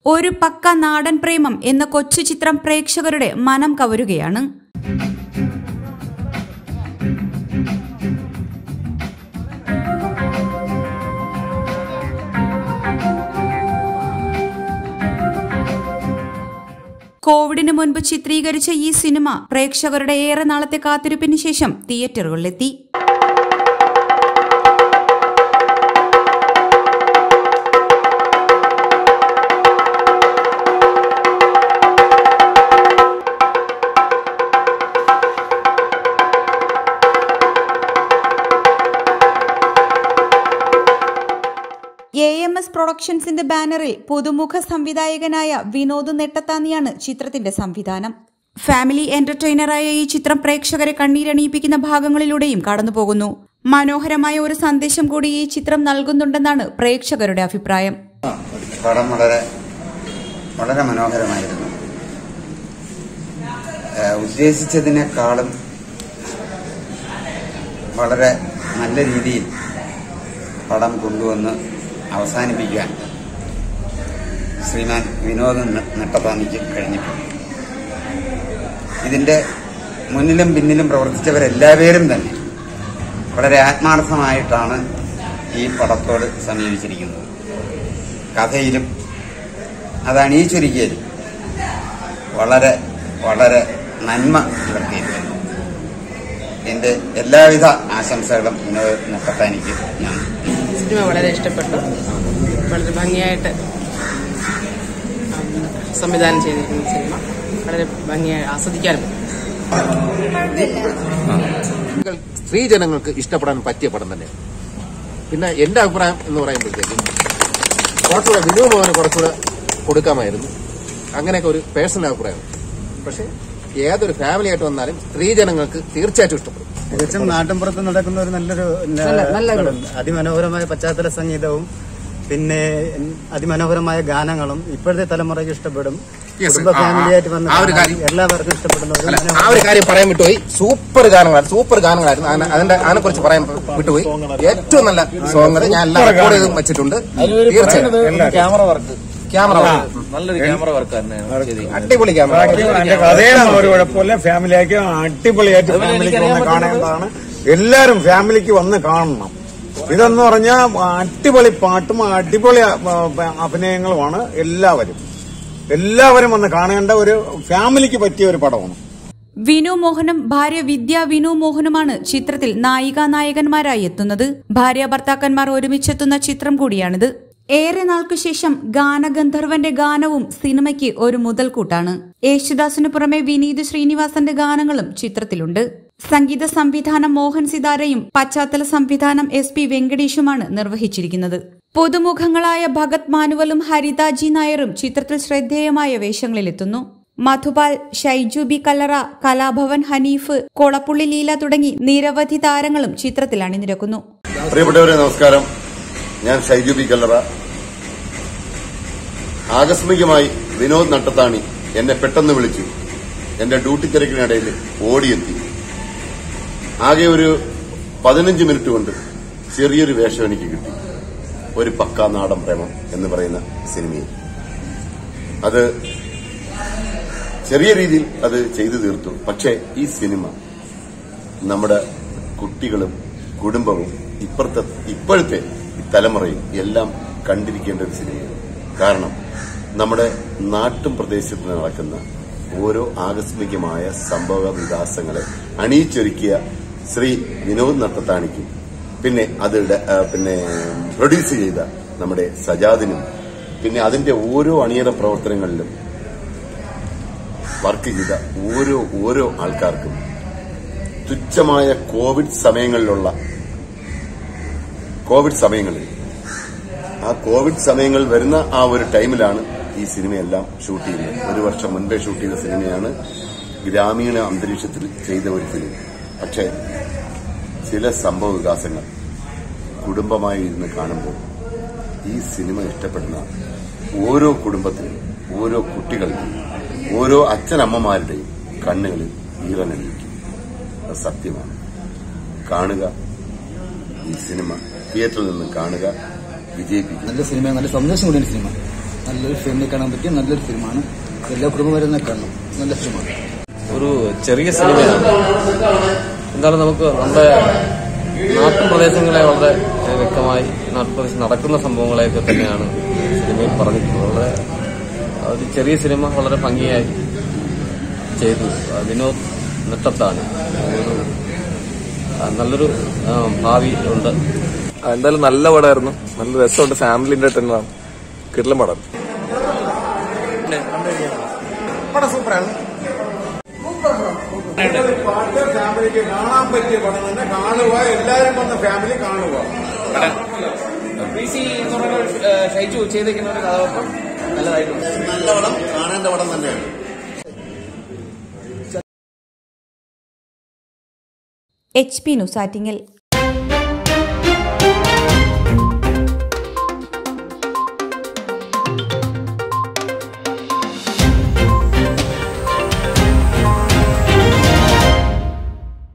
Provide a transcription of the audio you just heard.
ഒരു പക്ക നാടൻ പ്രേമം എന്ന കൊച്ചു ചിത്രം പ്രേക്ഷകരുടെ മനം കവരുകയാണ് കോവിഡിന് മുൻപ് ചിത്രീകരിച്ച ഈ സിനിമ പ്രേക്ഷകരുടെ ഏറെ നാളത്തെ കാത്തിരിപ്പിന് ശേഷം തിയേറ്ററുകളിലെത്തി എ എം എസ് പ്രൊഡക്ഷൻസിന്റെ ബാനറിൽ പുതുമുഖ സംവിധായകനായ വിനോദ് നെട്ടത്താന്നിയാണ് ചിത്രത്തിന്റെ സംവിധാനം ഫാമിലി എന്റർടൈനറായ ഈ ചിത്രം പ്രേക്ഷകരെ കണ്ണീരണിയിപ്പിക്കുന്ന ഭാഗങ്ങളിലൂടെയും കടന്നുപോകുന്നു മനോഹരമായ ഒരു സന്ദേശം കൂടി ഈ ചിത്രം നൽകുന്നുണ്ടെന്നാണ് പ്രേക്ഷകരുടെ അഭിപ്രായം പടം വളരെ വളരെ മനോഹരമായിരുന്നു ഏഹ് ഉദ്ദേശിച്ചതിനേക്കാളും വളരെ നല്ല രീതിയിൽ പടം കൊണ്ടുവന്ന് അവസാനിപ്പിക്കാൻ ശ്രീമാൻ വിനോദ് ന- നെട്ടത്താനിക്ക് കഴിഞ്ഞിട്ടുണ്ട് ഇതിന്റെ മുന്നിലും പിന്നിലും പ്രവർത്തിച്ചവരെല്ലാവരും തന്നെ വളരെ ആത്മാർത്ഥമായിട്ടാണ് ഈ പടത്തോട് സമീപിച്ചിരിക്കുന്നത് കഥയിലും അതാണ് ഈ ചുരുക്കിയതിൽ വളരെ വളരെ നന്മ പുലർത്തിയിരിക്കുന്നു എന്റെ എല്ലാവിധ ആശംസകളും വിനോദ് നെട്ടത്താനിക്ക് ഞാൻ സിനിമ വളരെ ഇഷ്ടപ്പെട്ടു വളരെ ഭംഗിയായിട്ട് ഉം, സംവിധാനം ചെയ്തിരിക്കുന്ന സിനിമ വളരെ ഭംഗിയായി ആസ്വദിക്കാനും പറ്റും നിങ്ങൾ സ്ത്രീ ജനങ്ങൾക്ക് ഇഷ്ടപ്പെടാൻ പറ്റിയ പടം തന്നെ പിന്നെ എന്റെ അഭിപ്രായം എന്ന് പറയുമ്പോഴത്തേക്കും കുറച്ചുകൂടെ വിനു മോഹന് കുറച്ചുകൂടെ കൊടുക്കാമായിരുന്നു അങ്ങനെയൊക്കെ ഒരു പേഴ്സണൽ അഭിപ്രായം പക്ഷെ ഏതൊരു ഫാമിലി ആയിട്ട് വന്നാലും സ്ത്രീ ജനങ്ങൾക്ക് തീർച്ചയായിട്ടും ഇഷ്ടപ്പെടും തികച്ചും നാട്ടിൻപുറത്ത് നടക്കുന്ന ഒരു നല്ലൊരു പടം. അതിമനോഹരമായ പശ്ചാത്തല സംഗീതവും പിന്നെ അതിമനോഹരമായ ഗാനങ്ങളും ഇപ്പോഴത്തെ തലമുറയ്ക്ക് ഇഷ്ടപ്പെടും Yes, കുടുംബ ആ, ആ, ഫാമിലിയായിട്ട് വന്ന് ആ ഒരു കാണാൻ കാര്യം. എല്ലാവർക്കും ഇഷ്ടപ്പെടുന്ന ഒരു അല്ല, ആ മനോഹര- ഒരു കാര്യം പറയാൻ വിട്ടുപോയി സൂപ്പർ ഗാനങ്ങളായിരുന്നു സൂപ്പർ ഗാനങ്ങളായിരുന്നു അതിനെ- അതിന്റെ അതിനെ കുറിച്ച് പറയാൻ വിട്ടുപോയി ഏറ്റവും നല്ല സോങ്ങുകൾ ഞാൻ എല്ലാം റെക്കോർഡ് ചെയ്തും വെച്ചിട്ടുണ്ട് തീർച്ചയായും ക്യാമറ വർക്ക് ക്യാമറ വർക്ക്. നല്ലൊരു ക്യാമറ വർക്ക് തന്നെയാണ് ചെയ്തിരിക്കുന്നത്. അടിപൊളി ക്യാമറ അതിന്റെ കഥയൊന്നും ഒരു കുഴപ്പമില്ല ഫാമിലിയായിട്ട് അടിപൊളിയായിട്ട് ഫാമിലിക്ക് വന്ന് കാണേണ്ടതാണ് എല്ലാരും ഫാമിലിക്ക് വന്ന് കാണണം ഇതെന്ന് പറഞ്ഞാൽ അടിപൊളി പാട്ടും അടിപൊളി അ- അഭിനയങ്ങളുമാണ് എല്ലാവരും എല്ലാവരും വന്ന് കാണേണ്ട ഒരു ഫാമിലിക്ക് പറ്റിയ ഒരു പടമാണ് വിനു മോഹനും ഭാര്യ വിദ്യ വിനു മോഹനുമാണ് ചിത്രത്തിൽ നായികാ നായകന്മാരായി എത്തുന്നത് ഭാര്യ ഭർത്താക്കന്മാർ ഒരുമിച്ചെത്തുന്ന ചിത്രം കൂടിയാണിത് ഏറെ നാൾക്കു ശേഷം ഗാനഗന്ധർവന്റെ ഗാനവും സിനിമയ്ക്ക് ഒരു മുതൽക്കൂട്ടാണ് യേശുദാസിനു പുറമെ വിനീത് ശ്രീനിവാസന്റെ ഗാനങ്ങളും ചിത്രത്തിലുണ്ട് സംഗീത സംവിധാനം മോഹൻ സിതാരയും പശ്ചാത്തല സംവിധാനം എസ് പി വെങ്കടേഷുമാണ് നിർവഹിച്ചിരിക്കുന്നത് പുതുമുഖങ്ങളായ ഭഗത് മാനുവലും ഹരിതാജി നായരും ചിത്രത്തിൽ ശ്രദ്ധേയമായ വേഷങ്ങളിലെത്തുന്നു മധുപാൽ ഷൈജു ബി കല്ലറ കലാഭവൻ ഹനീഫ് കൊളപ്പുള്ളി ലീല തുടങ്ങി നിരവധി താരങ്ങളും ചിത്രത്തിൽ അണിനിരക്കുന്നു പ്രിയപ്പെട്ടവരെ നമസ്കാരം ഞാൻ ഷൈജു ബി കല്ലറ ആകസ്മികമായി വിനോദ് നട്ടത്താണി എന്നെ പെട്ടെന്ന് വിളിച്ചു എന്റെ ഡ്യൂട്ടി തിരക്കിനിടയിൽ ഓടിയെത്തി ആകെ ഒരു പതിനഞ്ച് മിനിറ്റ് കൊണ്ട് ചെറിയൊരു വേഷം എനിക്ക് കിട്ടി ഒരു പക്ക നാടൻ പ്രേമം എന്ന് പറയുന്ന സിനിമയിൽ അത് ചെറിയ രീതിയിൽ അത് ചെയ്തു തീർത്തു പക്ഷേ ഈ സിനിമ നമ്മുടെ കുട്ടികളും കുടുംബവും ഇപ്പുറത്തെ ഇപ്പോഴത്തെ ഈ തലമുറയും എല്ലാം കണ്ടിരിക്കേണ്ട ഒരു സിനിമയാണ് കാരണം നമ്മുടെ നാട്ടും പ്രദേശത്ത് നടക്കുന്ന ഓരോ ആകസ്മികമായ സംഭവ വികാസങ്ങളെ അണിയിച്ചൊരുക്കിയ ശ്രീ വിനോദ് നട്ടത്താണിക്കും പിന്നെ അത് ഡ- ആ, പിന്നെ പ്രൊഡ്യൂസ് ചെയ്ത നമ്മുടെ സജാദിനും പിന്നെ അതിന്റെ ഓരോ അണിയറ പ്രവർത്തനങ്ങളിലും വർക്ക് ചെയ്ത ഓരോ ഓരോ ആൾക്കാർക്കും തുച്ഛമായ കോവിഡ് സമയങ്ങളിലുള്ള കോവിഡ് സമയങ്ങളിൽ ആ കോവിഡ് സമയങ്ങൾ വരുന്ന ആ ഒരു ടൈമിലാണ് ഈ സിനിമയെല്ലാം ഷൂട്ട് ചെയ്യുന്നത് ഒരു വർഷം മുൻപേ ഷൂട്ട് ചെയ്ത സിനിമയാണ് ഗ്രാമീണ അന്തരീക്ഷത്തിൽ ചെയ്ത ഒരു ഫിലിം പക്ഷേ ചില സംഭവ വികാസങ്ങൾ കുടുംബമായി ഇരുന്ന് കാണുമ്പോൾ ഈ സിനിമ ഇഷ്ടപ്പെടുന്ന ഓരോ കുടുംബത്തിലും ഓരോ കുട്ടികൾക്കും ഓരോ അച്ഛനമ്മമാരുടെയും കണ്ണുകളിൽ ഈറനണിയിക്കും അത് സത്യമാണ് കാണുക ഈ സിനിമ തിയേറ്ററിൽ നിന്ന് കാണുക വിജയിപ്പിക്കുക നല്ല സിനിമ നല്ല സന്ദേശം കൂടിയാണ് സിനിമ നല്ലൊരു ഫാമിലി കാണാൻ പറ്റിയ നല്ലൊരു ഫിലിമാണ് എല്ലാ കുടുംബം വരുന്ന കാണണം നല്ല ഫിലിമാണ് ഒരു ചെറിയ സിനിമയാണ് എന്തായാലും നമുക്ക് നമ്മുടെ നാട്ടിൻ പ്രദേശങ്ങളെ വളരെ ഏഹ്, വ്യക്തമായി നാട്ടുപ്രദേശം നടക്കുന്ന സംഭവങ്ങളെയൊക്കെ തന്നെയാണ് സിനിമയിൽ പറഞ്ഞിട്ടുള്ളത് വളരെ ഒരു ചെറിയ സിനിമ വളരെ ഭംഗിയായി ചെയ്തു ആ, വിനോദ് നെട്ടത്താണ് ഒരു ആ, നല്ലൊരു ആ, ഭാവി ഉണ്ട് എന്തായാലും നല്ല പടമായിരുന്നു നല്ല രസമുണ്ട് ഫാമിലി എന്റർടൈനറാണ് കിടലം പടം പടം സൂപ്പറാണ് പാട്ട് ഫാമിലിക്ക് കാണാൻ പറ്റിയ പടം തന്നെ കാണുക എല്ലാരും വന്ന് ഫാമിലി കാണുക ഷൈജു ചെയ്തിരിക്കുന്ന ഒരു കഥാപാത്രം നല്ലതായിട്ടുണ്ട് നല്ല പടം കാണേണ്ട പടം തന്നെയാണ് എച്ച് പി ന്യൂസ് ആറ്റിങ്ങൽ